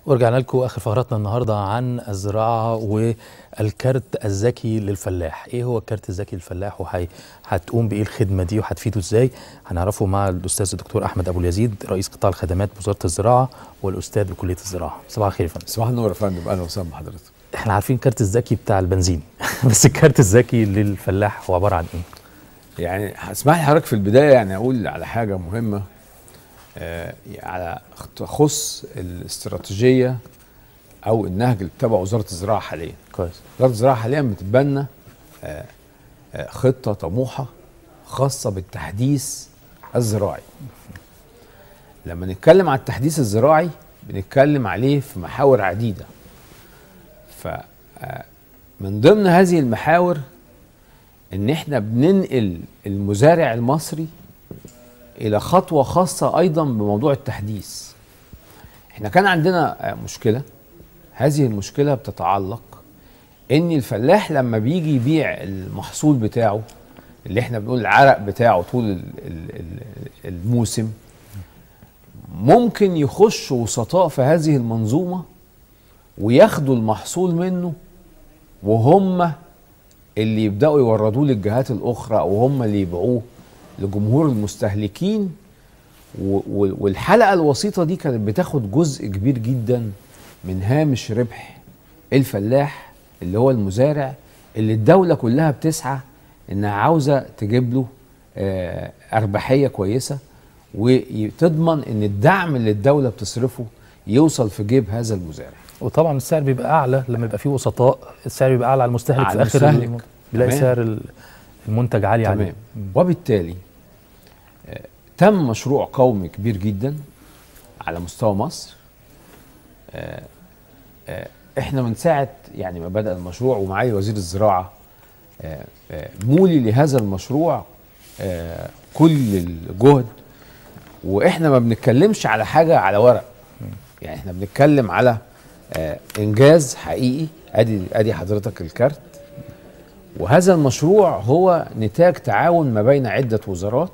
ورجعنا لكم اخر فقراتنا النهارده عن الزراعه والكارت الذكي للفلاح، ايه هو الكارت الذكي للفلاح وهتقوم بايه الخدمه دي وهتفيده ازاي؟ هنعرفه مع الاستاذ الدكتور احمد ابو اليزيد رئيس قطاع الخدمات بوزاره الزراعه والاستاذ بكليه الزراعه. صباح الخير يا فندم. صباح النور يا فندم اهلا وسهلا بحضرتك. احنا عارفين الكارت الذكي بتاع البنزين بس الكارت الذكي للفلاح هو عباره عن ايه؟ يعني هسمح لي حضرتك في البدايه يعني اقول على حاجه مهمه آه على تخص الاستراتيجيه او النهج اللي بتتبعه وزاره الزراعه حاليا. كويس. وزاره الزراعه حاليا بتتبنى آه آه خطه طموحه خاصه بالتحديث الزراعي. لما نتكلم عن التحديث الزراعي بنتكلم عليه في محاور عديده. ف من ضمن هذه المحاور ان احنا بننقل المزارع المصري الى خطوه خاصه ايضا بموضوع التحديث احنا كان عندنا مشكله هذه المشكله بتتعلق ان الفلاح لما بيجي يبيع المحصول بتاعه اللي احنا بنقول العرق بتاعه طول الموسم ممكن يخش وسطاء في هذه المنظومه وياخدوا المحصول منه وهم اللي يبداوا يوردوه للجهات الاخرى او هم اللي يبيعوه لجمهور المستهلكين والحلقه الوسيطه دي كانت بتاخد جزء كبير جدا من هامش ربح الفلاح اللي هو المزارع اللي الدوله كلها بتسعى انها عاوزه تجيب له ارباحيه كويسه وتضمن ان الدعم اللي الدوله بتصرفه يوصل في جيب هذا المزارع وطبعا السعر بيبقى اعلى لما يبقى فيه وسطاء السعر بيبقى اعلى على المستهلك على في اخر المستهلك. بيلاقي تمام. سعر المنتج عالي عليه تمام وبالتالي آه، تم مشروع قومي كبير جدا على مستوى مصر آه، آه، احنا من ساعه يعني ما بدا المشروع ومعالي وزير الزراعه آه، آه، مولي لهذا المشروع آه، كل الجهد واحنا ما بنتكلمش على حاجه على ورق يعني احنا بنتكلم على آه، انجاز حقيقي ادي ادي حضرتك الكارت وهذا المشروع هو نتاج تعاون ما بين عده وزارات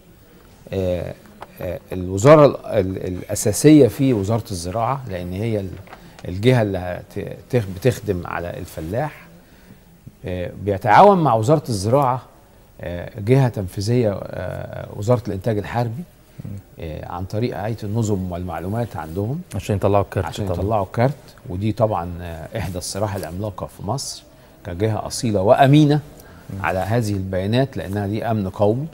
آه، آه، الوزاره ال- ال- الاساسيه في وزاره الزراعه لان هي ال- الجهه اللي هت- تخ- بتخدم على الفلاح آه، بيتعاون مع وزاره الزراعه آه، جهه تنفيذيه آه، وزاره الانتاج الحربي آه، عن طريق هيئه النظم والمعلومات عندهم عشان يطلعوا الكارت عشان طبعاً. يطلعوا الكارت ودي طبعا آه، احدى الصراح العملاقه في مصر كجهه اصيله وامينه على هذه البيانات لانها دي امن قومي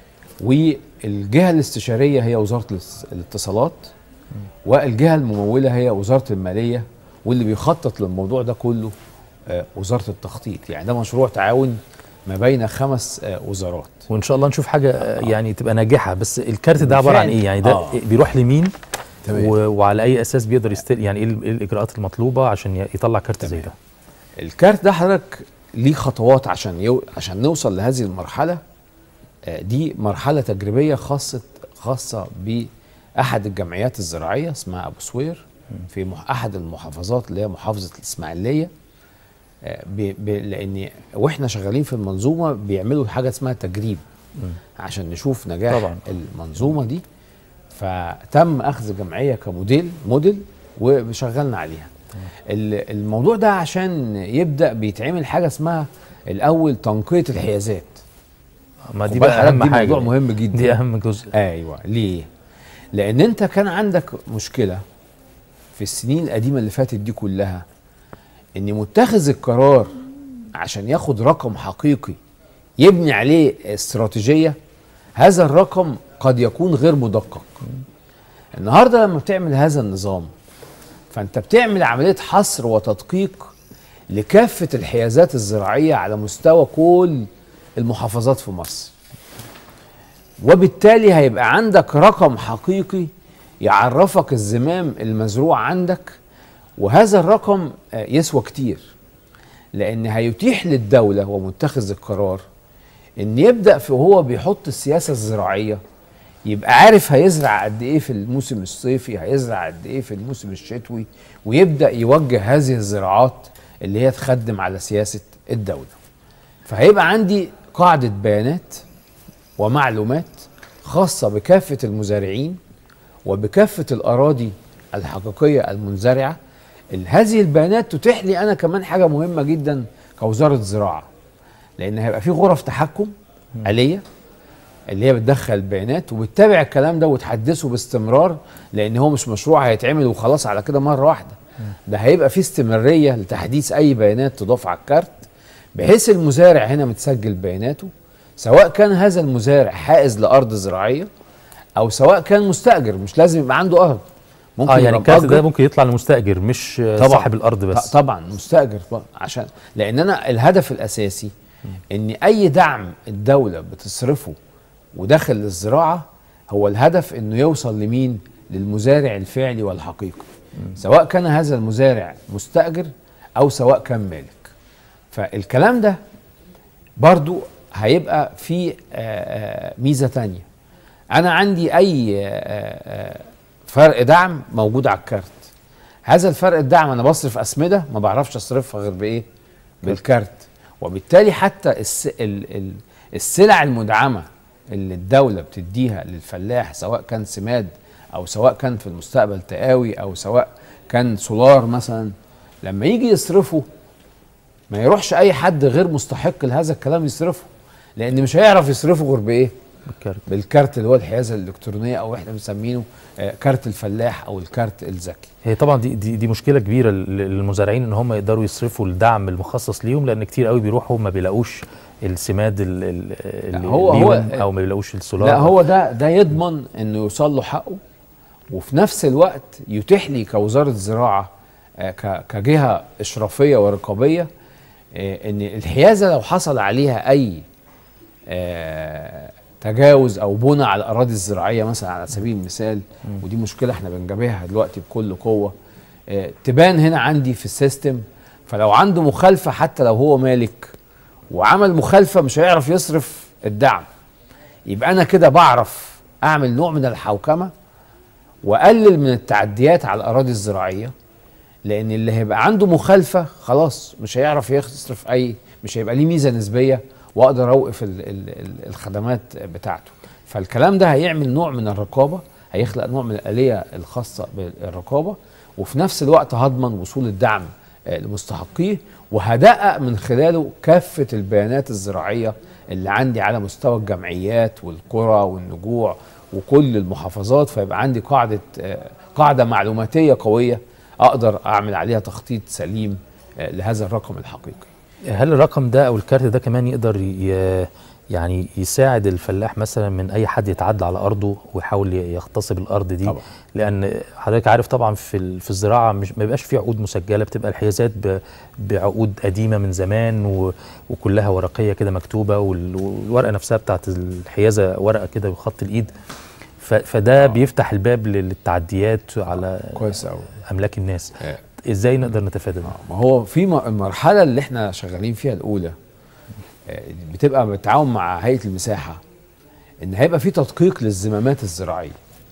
والجهه الاستشاريه هي وزاره الاس- الاتصالات والجهه المموله هي وزاره الماليه واللي بيخطط للموضوع ده كله آه، وزاره التخطيط يعني ده مشروع تعاون ما بين خمس آه، وزارات وان شاء الله نشوف حاجه آه. يعني تبقى ناجحه بس الكارت ده عباره عن بالفعل. ايه يعني ده آه. بيروح لمين تمام. و... وعلى اي اساس بيقدر يستل يعني ايه ال- إيه الاجراءات المطلوبه عشان ي- يطلع كارت زي ده الكارت ده حضرتك ليه خطوات عشان يو... عشان نوصل لهذه المرحله آه، دي مرحله تجريبيه خاصه خاصه باحد الجمعيات الزراعيه اسمها ابو سوير في مح... احد المحافظات اللي هي محافظه الاسماعيليه آه، ب... ب... لان واحنا شغالين في المنظومه بيعملوا حاجه اسمها تجريب عشان نشوف نجاح طبعاً. المنظومه دي فتم اخذ جمعيه كموديل موديل وشغلنا عليها ال- الموضوع ده عشان يبدا بيتعمل حاجه اسمها الاول تنقيه الحيازات ما دي خد بالك بقى حضرتك اهم دي حاجه موضوع مهم جدا. دي اهم جزء ايوه ليه لان انت كان عندك مشكله في السنين القديمه اللي فاتت دي كلها ان متخذ القرار عشان ياخد رقم حقيقي يبني عليه استراتيجيه هذا الرقم قد يكون غير مدقق النهارده لما بتعمل هذا النظام فانت بتعمل عمليه حصر وتدقيق لكافه الحيازات الزراعيه على مستوى كل المحافظات في مصر وبالتالي هيبقى عندك رقم حقيقي يعرفك الزمام المزروع عندك وهذا الرقم آه، يسوى كتير لان هيتيح للدوله ومتخذ القرار ان يبدا في وهو بيحط السياسه الزراعيه يبقى عارف هيزرع قد ايه في الموسم الصيفي هيزرع قد ايه في الموسم الشتوي ويبدا يوجه هذه الزراعات اللي هي تخدم على سياسه الدوله فهيبقى عندي قاعده بيانات ومعلومات خاصه بكافه المزارعين وبكافه الاراضي الحقيقيه المنزرعه ال- هذه البيانات تتيح لي انا كمان حاجه مهمه جدا كوزاره زراعه لان هيبقى في غرف تحكم آلية اللي هي بتدخل البيانات وبتتابع الكلام ده وتحدثه باستمرار لان هو مش مشروع هيتعمل وخلاص على كده مره واحده ده هيبقى في استمراريه لتحديث اي بيانات تضاف على الكارت بحيث المزارع هنا متسجل بياناته سواء كان هذا المزارع حائز لارض زراعيه او سواء كان مستاجر مش لازم يبقى عنده ارض ممكن اه يعني يبقى الكارت ده مأجر. ممكن يطلع للمستاجر مش آه، طبعاً. صاحب الارض بس ط- طبعا مستاجر طبعاً، عشان لان انا الهدف الاساسي ان اي دعم الدوله بتصرفه وداخل الزراعه هو الهدف انه يوصل لمين للمزارع الفعلي والحقيقي سواء كان هذا المزارع مستاجر او سواء كان مالك فالكلام ده برضو هيبقى في آه، آه، ميزه تانية انا عندي اي آه، آه، فرق دعم موجود على الكارت هذا الفرق الدعم انا بصرف اسمده ما بعرفش اصرفها غير بايه بالكارت وبالتالي حتى الس... ال... ال... السلع المدعمه اللي الدوله بتديها للفلاح سواء كان سماد او سواء كان في المستقبل تقاوي او سواء كان سولار مثلا لما يجي يصرفه ما يروحش اي حد غير مستحق لهذا الكلام يصرفه لان مش هيعرف يصرفه غير بايه بالكارت بالكارت اللي هو الحيازه الالكترونيه او احنا بنسمينه آه، كارت الفلاح او الكارت الذكي هي طبعا دي دي, دي مشكله كبيره لل- للمزارعين ان هم يقدروا يصرفوا الدعم المخصص ليهم لان كتير قوي بيروحوا ما بيلاقوش السماد ال- ال- اللي هو- هو- ليهم او ما بيلاقوش السولار لا هو ده ده يضمن انه يوصل له حقه وفي نفس الوقت يتيح لي كوزاره زراعه آه، ك- كجهه اشرافيه ورقابيه آه، ان الحيازه لو حصل عليها اي آه، تجاوز او بنى على الاراضي الزراعيه مثلا على سبيل المثال ودي مشكله احنا بنجابهها دلوقتي بكل قوه آه، تبان هنا عندي في السيستم فلو عنده مخالفه حتى لو هو مالك وعمل مخالفه مش هيعرف يصرف الدعم يبقى انا كده بعرف اعمل نوع من الحوكمه واقلل من التعديات على الاراضي الزراعيه لان اللي هيبقى عنده مخالفه خلاص مش هيعرف يصرف اي مش هيبقى ليه ميزه نسبيه واقدر اوقف ال ال ال الخدمات بتاعته فالكلام ده هيعمل نوع من الرقابه هيخلق نوع من الاليه الخاصه بالرقابه وفي نفس الوقت هضمن وصول الدعم آه، لمستحقيه وهدقق من خلاله كافه البيانات الزراعيه اللي عندي على مستوى الجمعيات والقرى والنجوع وكل المحافظات فيبقى عندي قاعده آه، قاعده معلوماتيه قويه اقدر اعمل عليها تخطيط سليم آه، لهذا الرقم الحقيقي هل الرقم ده او الكارت ده كمان يقدر ي- يعني يساعد الفلاح مثلا من اي حد يتعدى على ارضه ويحاول ي- يغتصب الارض دي طبعا. لان حضرتك عارف طبعا في ال- في الزراعه مش ما بيبقاش في عقود مسجله بتبقى الحيازات ب- بعقود قديمه من زمان و- وكلها ورقيه كده مكتوبه وال- والورقه نفسها بتاعت الحيازه ورقه كده بخط الايد ف- فده بيفتح الباب للتعديات على كويس قوي املاك الناس ازاي نقدر نتفادى ده ما هو في م- المرحله اللي احنا شغالين فيها الاولى آه، بتبقى بالتعاون مع هيئه المساحه ان هيبقى في تدقيق للزمامات الزراعيه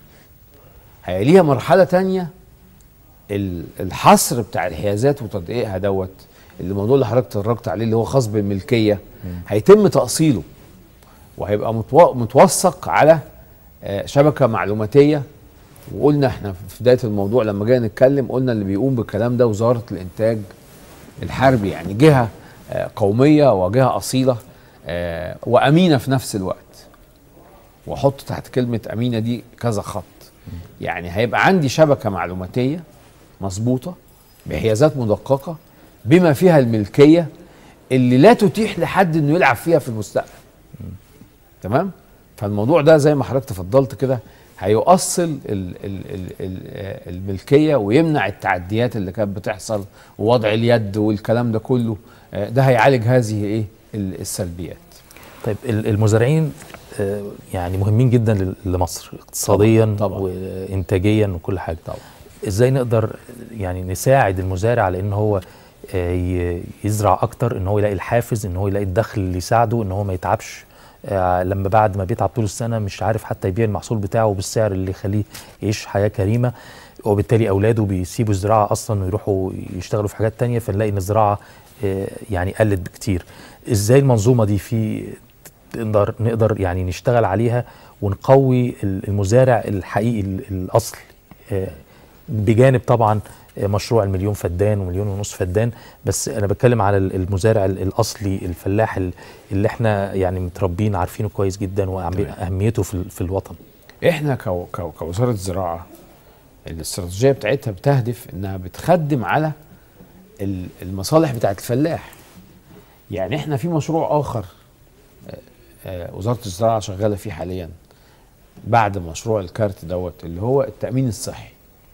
هيليها مرحله تانية ال- الحصر بتاع الحيازات وتدقيقها دوت اللي الموضوع اللي حضرتك تطرقت عليه اللي هو خاص بالملكيه هيتم تاصيله وهيبقى متو- متوثق على آه، شبكه معلوماتيه وقلنا احنا في بدايه الموضوع لما جينا نتكلم قلنا اللي بيقوم بالكلام ده وزاره الانتاج الحربي يعني جهه آه، قوميه وجهه اصيله آه، وامينه في نفس الوقت واحط تحت كلمه امينه دي كذا خط يعني هيبقى عندي شبكه معلوماتيه مظبوطه بحيازات مدققه بما فيها الملكيه اللي لا تتيح لحد انه يلعب فيها في المستقبل تمام فالموضوع ده زي ما حضرتك تفضلت كده هيؤصل ال ال ال ال آه، الملكيه ويمنع التعديات اللي كانت بتحصل ووضع اليد والكلام ده كله آه، ده هيعالج هذه ايه ال- السلبيات طيب ال- المزارعين آه، يعني مهمين جدا لل- لمصر اقتصاديا طبعاً. وانتاجيا وكل حاجه طبعا ازاي نقدر يعني نساعد المزارع على ان هو آه، ي- يزرع اكتر ان هو يلاقي الحافز ان هو يلاقي الدخل اللي يساعده ان هو ما يتعبش آه، لما بعد ما بيتعب طول السنه مش عارف حتى يبيع المحصول بتاعه بالسعر اللي يخليه يعيش حياه كريمه وبالتالي اولاده بيسيبوا الزراعه اصلا ويروحوا يشتغلوا في حاجات تانية فنلاقي ان الزراعه آه، يعني قلت بكتير ازاي المنظومه دي في نقدر نقدر يعني نشتغل عليها ونقوي ال- المزارع الحقيقي ال- الاصل آه، بجانب طبعا مشروع المليون فدان ومليون ونص فدان بس انا بتكلم على المزارع الاصلي الفلاح اللي احنا يعني متربين عارفينه كويس جدا واهميته في, في الوطن احنا كو كو كوزاره الزراعه الاستراتيجيه بتاعتها بتهدف انها بتخدم على المصالح بتاعت الفلاح يعني احنا في مشروع اخر وزاره الزراعه شغاله فيه حاليا بعد مشروع الكارت دوت اللي هو التامين الصحي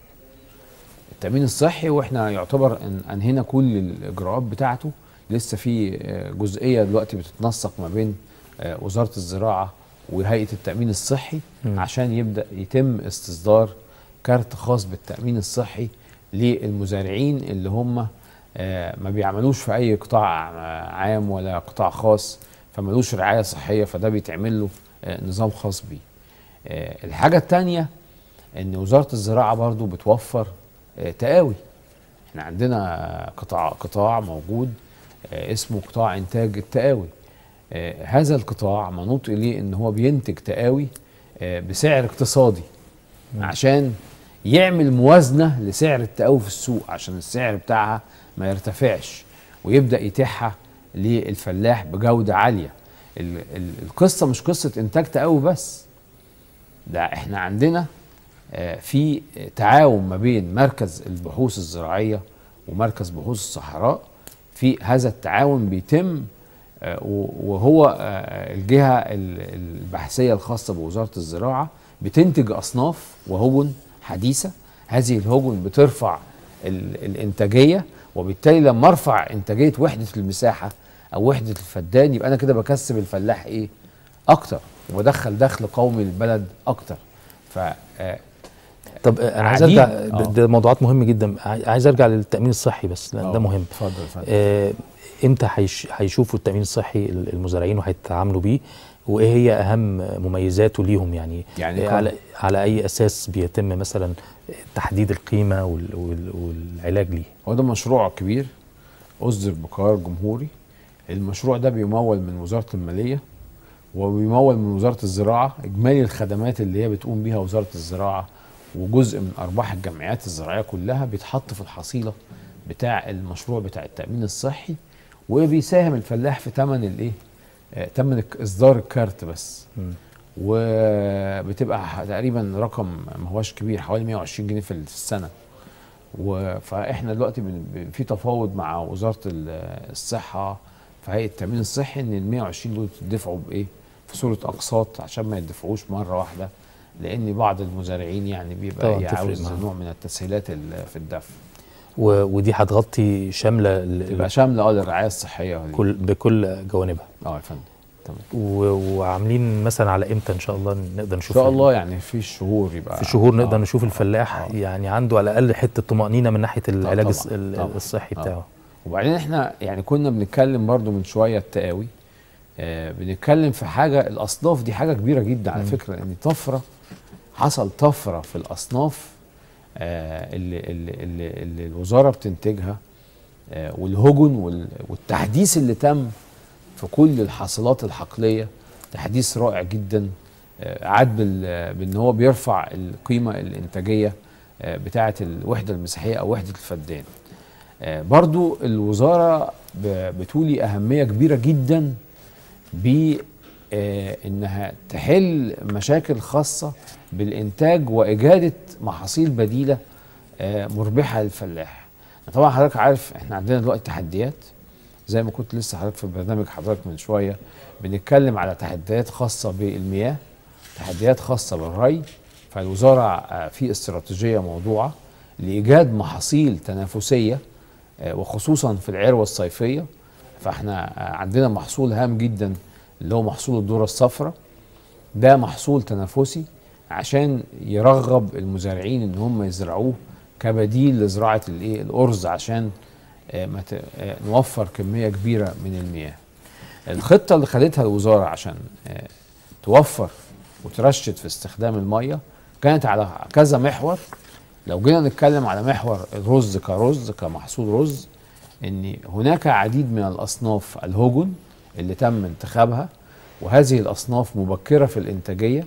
التامين الصحي واحنا يعتبر ان انهينا كل الاجراءات بتاعته لسه في جزئيه دلوقتي بتتنسق ما بين وزاره الزراعه وهيئه التامين الصحي م. عشان يبدا يتم استصدار كارت خاص بالتامين الصحي للمزارعين اللي هم ما بيعملوش في اي قطاع عام ولا قطاع خاص فملوش رعايه صحيه فده بيتعمل له نظام خاص بيه الحاجه الثانيه ان وزاره الزراعه برضو بتوفر تقاوي احنا عندنا قطاع قطاع موجود اسمه قطاع انتاج التقاوي هذا القطاع منوط اليه ان هو بينتج تقاوي بسعر اقتصادي عشان يعمل موازنه لسعر التقاوي في السوق عشان السعر بتاعها ما يرتفعش ويبدا يتيحها للفلاح بجوده عاليه القصه مش قصه انتاج تقاوي بس ده احنا عندنا في تعاون ما بين مركز البحوث الزراعيه ومركز بحوث الصحراء في هذا التعاون بيتم وهو الجهه البحثيه الخاصه بوزاره الزراعه بتنتج اصناف وهجن حديثه هذه الهجن بترفع الانتاجيه وبالتالي لما ارفع انتاجيه وحده المساحه او وحده الفدان يبقى انا كده بكسب الفلاح ايه اكتر وبدخل دخل قومي للبلد اكتر ف طب انا عايز ارجع ده, ده موضوعات مهمه جدا عايز ارجع للتامين الصحي بس لان ده مهم اتفضل اتفضل آه امتى هيشوفوا التامين الصحي المزارعين وهيتعاملوا بيه وايه هي اهم مميزاته ليهم يعني, يعني على على اي اساس بيتم مثلا تحديد القيمه وال وال والعلاج ليه هو ده مشروع كبير اصدر بقرار جمهوري المشروع ده بيمول من وزاره الماليه وبيمول من وزاره الزراعه اجمالي الخدمات اللي هي بتقوم بيها وزاره الزراعه وجزء من ارباح الجمعيات الزراعيه كلها بيتحط في الحصيله بتاع المشروع بتاع التامين الصحي وبيساهم الفلاح في ثمن الايه ثمن اصدار الكارت بس م. وبتبقى تقريبا رقم ما هوش كبير حوالي 120 جنيه في السنه فاحنا دلوقتي في تفاوض مع وزاره الصحه في هيئه التامين الصحي ان ال 120 دول يدفعوا بايه؟ في صوره اقساط عشان ما يدفعوش مره واحده لان بعض المزارعين يعني بيبقى عاوز نوع من التسهيلات في الدفع ودي هتغطي شامله تبقى شامله اه للرعايه الصحيه كل بكل جوانبها اه يا فندم وعاملين مثلا على امتى ان شاء الله نقدر نشوف ان شاء الله يعني في شهور يبقى في شهور نقدر آه نشوف الفلاح آه يعني عنده على الاقل حته طمانينه من ناحيه العلاج طبعًا طبعًا الصحي بتاعه آه وبعدين احنا يعني كنا بنتكلم برضو من شويه التقاوي آه بنتكلم في حاجه الاصناف دي حاجه كبيره جدا على فكره لان طفره حصل طفره في الاصناف آه اللي, اللي, اللي, اللي الوزاره بتنتجها آه والهجن والتحديث اللي تم في كل الحاصلات الحقليه تحديث رائع جدا آه عاد بان هو بيرفع القيمه الانتاجيه آه بتاعه الوحده المساحيه او وحده الفدان آه برضو الوزاره بتولي اهميه كبيره جدا ب انها تحل مشاكل خاصه بالانتاج واجاده محاصيل بديله مربحه للفلاح طبعا حضرتك عارف احنا عندنا دلوقتي تحديات زي ما كنت لسه حضرتك في برنامج حضرتك من شويه بنتكلم على تحديات خاصه بالمياه تحديات خاصه بالري فالوزاره في استراتيجيه موضوعه لايجاد محاصيل تنافسيه وخصوصا في العروه الصيفيه فاحنا عندنا محصول هام جدا اللي هو محصول الذره الصفراء ده محصول تنافسي عشان يرغب المزارعين ان هم يزرعوه كبديل لزراعه الايه الارز عشان نوفر كميه كبيره من المياه الخطه اللي خدتها الوزاره عشان توفر وترشد في استخدام الميه كانت على كذا محور لو جينا نتكلم على محور الرز كرز كمحصول رز ان هناك عديد من الاصناف الهجن اللي تم انتخابها وهذه الاصناف مبكره في الانتاجيه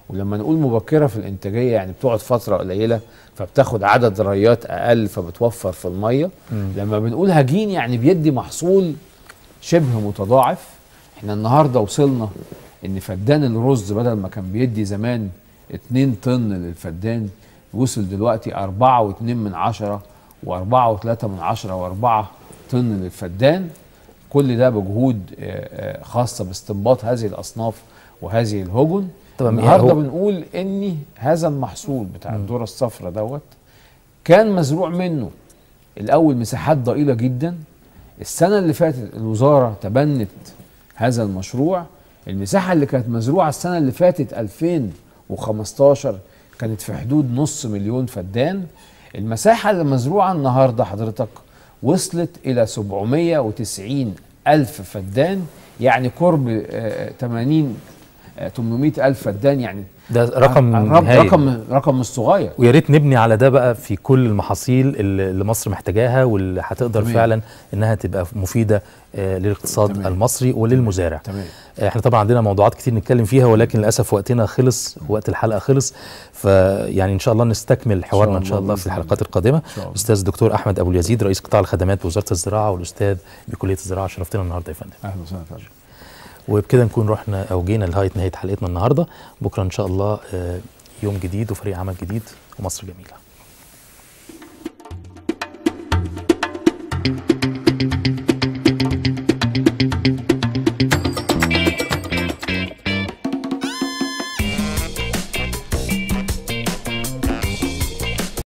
ولما نقول مبكره في الانتاجيه يعني بتقعد فتره قليله فبتاخد عدد ريات اقل فبتوفر في الميه مم. لما بنقول هجين يعني بيدي محصول شبه متضاعف احنا النهارده وصلنا ان فدان الرز بدل ما كان بيدي زمان 2 طن للفدان وصل دلوقتي 4 و2 من عشرة و4 و3 من عشرة و4 طن للفدان كل ده بجهود آه، آه، خاصه باستنباط هذه الاصناف وهذه الهجن طبعا النهارده هو- بنقول ان هذا المحصول بتاع الذره الصفراء دوت كان مزروع منه الاول مساحات ضئيله جدا السنه اللي فاتت الوزاره تبنت هذا المشروع المساحه اللي كانت مزروعه السنه اللي فاتت 2015 كانت في حدود نص مليون فدان المساحه اللي مزروعه النهارده حضرتك وصلت الى 790 الف فدان يعني قرب آه، 80 آه، 800 الف فدان يعني ده رقم رقم هايل. رقم رقم مش صغير ويا ريت نبني على ده بقى في كل المحاصيل اللي اللي مصر محتاجاها واللي هتقدر تمام. فعلا انها تبقى مفيده آه، للاقتصاد تمام. المصري وللمزارع تمام آه، احنا طبعا عندنا موضوعات كتير نتكلم فيها ولكن للاسف وقتنا خلص وقت الحلقه خلص فيعني ان شاء الله نستكمل حوارنا ان شاء الله في بإذن الحلقات القادمه شاء الله. استاذ الدكتور احمد ابو اليزيد رئيس قطاع الخدمات بوزاره الزراعه والاستاذ بكليه الزراعه شرفتنا النهارده يا فندم اهلا وسهلا فندم وبكده نكون رحنا او جينا لغايه نهايه حلقتنا النهارده بكره ان شاء الله آه، يوم جديد وفريق عمل جديد ومصر جميله